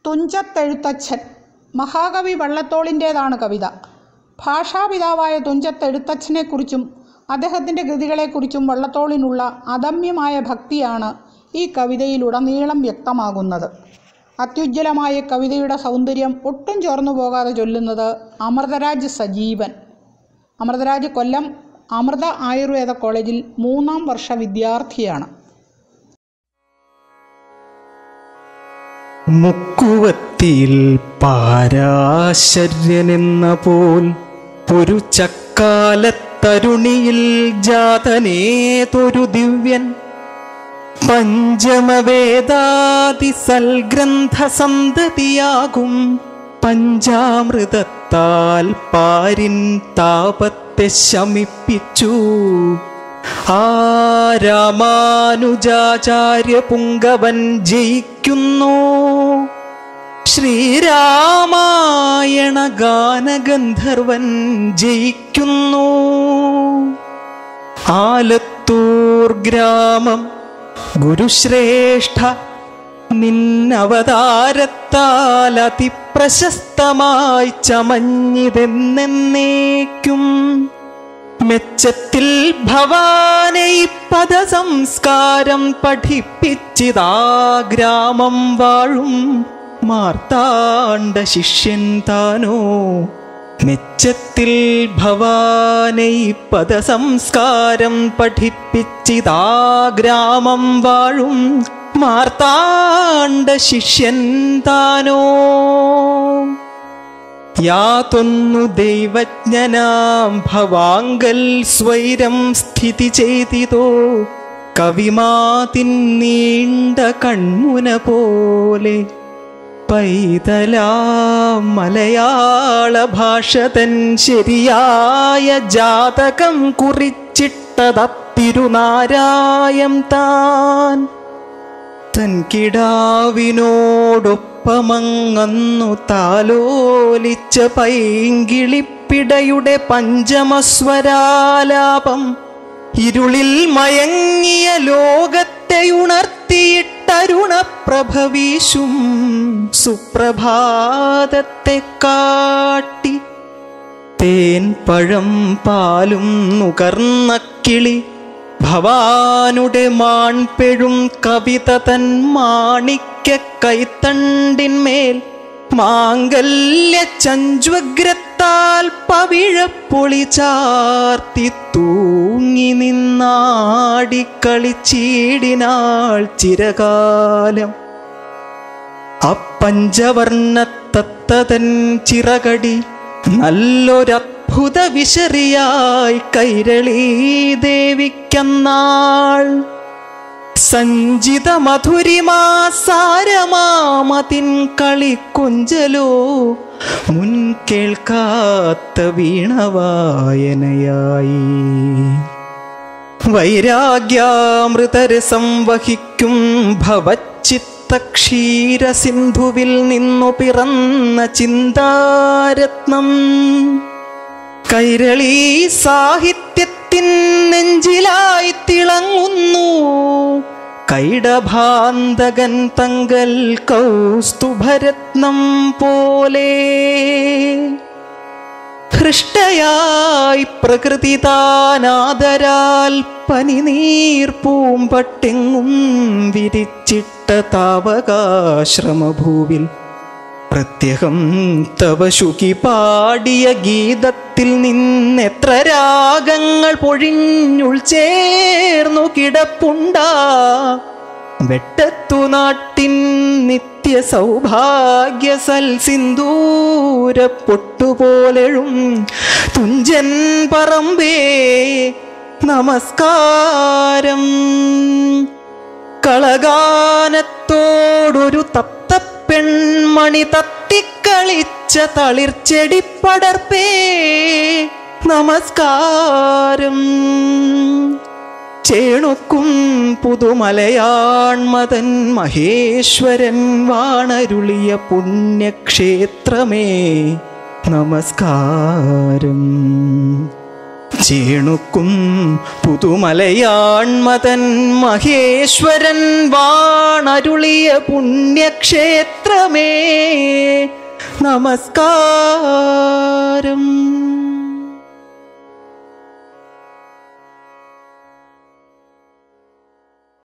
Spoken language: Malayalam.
തുഞ്ചത്തെഴുത്തച്ഛൻ മഹാകവി വള്ളത്തോളിൻ്റേതാണ് കവിത ഭാഷാപിതാവായ തുഞ്ചത്തെഴുത്തച്ഛനെക്കുറിച്ചും അദ്ദേഹത്തിൻ്റെ കൃതികളെക്കുറിച്ചും വള്ളത്തോളിനുള്ള അദമ്യമായ ഭക്തിയാണ് ഈ കവിതയിലുടനീളം വ്യക്തമാകുന്നത് അത്യുജ്വലമായ കവിതയുടെ സൗന്ദര്യം ഒട്ടും ചോർന്നു പോകാതെ ചൊല്ലുന്നത് അമൃതരാജ് സജീവൻ അമൃതരാജ് കൊല്ലം അമൃത ആയുർവേദ കോളേജിൽ മൂന്നാം വർഷ വിദ്യാർത്ഥിയാണ് മുക്കുവത്തിയിൽ പാരാശര്യനെന്ന പോൽ ഒരു ചക്കാലത്തരുണിയിൽ ജാതനേതൊരു ദിവ്യൻ പഞ്ചമവേദാതി സൽഗ്രന്ഥ സന്തതിയാകും പഞ്ചാമൃതത്താൽ പാരിൻ താപത്തെ ശമിപ്പിച്ചു ആ രാമാനുജാചാര്യ പുങ്കവൻ ജയിക്കുന്നു ശ്രീരാമായണ ഗാനഗന്ധർവൻ ജയിക്കുന്നു ആലത്തൂർ ഗ്രാമം ഗുരുശ്രേഷ്ഠ നിന്നവതാരത്താൽ അതിപ്രശസ്തമായി ചമഞ്ഞിതെന്നേക്കും മെച്ചത്തിൽ ഭവാനെ ഈ പദസംസ്കാരം പഠിപ്പിച്ചിതാ ഗ്രാമം വാഴും മാർത്താണ്ഡ ശിഷ്യൻ താനോ മെച്ചത്തിൽ ഭവാനെ ഈ പദസംസ്കാരം പഠിപ്പിച്ചിതാ ഗ്രാമം വാഴും മാർത്താണ്ഡ ശിഷ്യൻ താനോ യാതൊന്നു ദൈവജ്ഞനാം ഭവാങ്കൽ സ്വൈരം സ്ഥിതി ചെയ്തിതോ കവിമാതിൻ നീണ്ട കൺമുന പോലെ പൈതലാം മലയാള ഭാഷ തൻ ശരിയായ ജാതകം കുറിച്ചിട്ടതത്തിരുനാരായം താൻ തൻ കിടാവിനോടൊപ്പമങ്ങന്നു താലോലിച്ച പൈങ്കിളിപ്പിടയുടെ പഞ്ചമസ്വരാലാപം ഇരുളിൽ മയങ്ങിയ ലോകത്തെ ഉണർത്തിയിട്ടരുണപ്രഭവീശും സുപ്രഭാതത്തെ കാട്ടി തേൻ പഴം പാലും നുകർന്ന കിളി ഭവാനുടെ മാൺപെഴും കവിത തൻ മാണിക്യ കൈത്തണ്ടിന്മേൽ മാംഗല്യ ചഞ്ചുഗ്രത്താൽ പവിഴപ്പൊളി ചാർത്തി തൂങ്ങി നിന്നാടിക്കളിച്ചീടിനാൾ ചിരകാലം അപ്പഞ്ചവർണ്ണത്തത്തതൻ ചിറകടി നല്ലൊരത്ഭുത വിശറിയായി കൈരളീ ദേവിക്കന്നാൾ സഞ്ചിത മധുരിമാസാരമാമതിൻ കളിക്കൊഞ്ചലോ മുൻ കേൾക്കാത്ത വീണവായനയായി വൈരാഗ്യാമൃതരസം വഹിക്കും ഭവച്ചിത്ത ക്ഷീരസിന്ധുവിൽ നിന്നു പിറന്ന ചിന്താരത്നം കൈരളി സാഹിത്യത്തിൻ നെഞ്ചിലായി തിളങ്ങുന്നു കൈടഭാന്തകൻ തങ്കൽ കൗസ്തുഭരത്നം പോലെ ഹൃഷ്ടയായി പ്രകൃതി താനാദരാൽ പനിനീർ പൂമ്പട്ടെങ്ങും വിരിച്ചിട്ട താവകാശ്രമഭൂവിൽ പ്രത്യഹം തവ ശുകി പാടിയ ഗീതത്തിൽ നിന്നെത്ര രാഗങ്ങൾ പൊഴിഞ്ഞുൾ ചേർന്നു കിടപ്പുണ്ടാ വെട്ടത്തു നാട്ടിൻ നിത്യ സൗഭാഗ്യ സൽ സിന്ദൂര പൊട്ടുപോലെഴും തുഞ്ചൻ പറമ്പേ നമസ്കാരം കളഗാനത്തോടൊരു തത്ത പെൺമണി തത്തിക്കളിച്ച തളിർച്ചെടി പടർപ്പേ നമസ്കാരം ചേണുക്കും പുതുമലയാൺമതൻ മഹേശ്വരൻ വാണരുളിയ പുണ്യക്ഷേത്രമേ നമസ്കാരം ചേണുക്കും പുതുമലയാൺമതൻ മഹേശ്വരൻ വാണരുളിയ പുണ്യക്ഷേത്രമേ നമസ്കാരം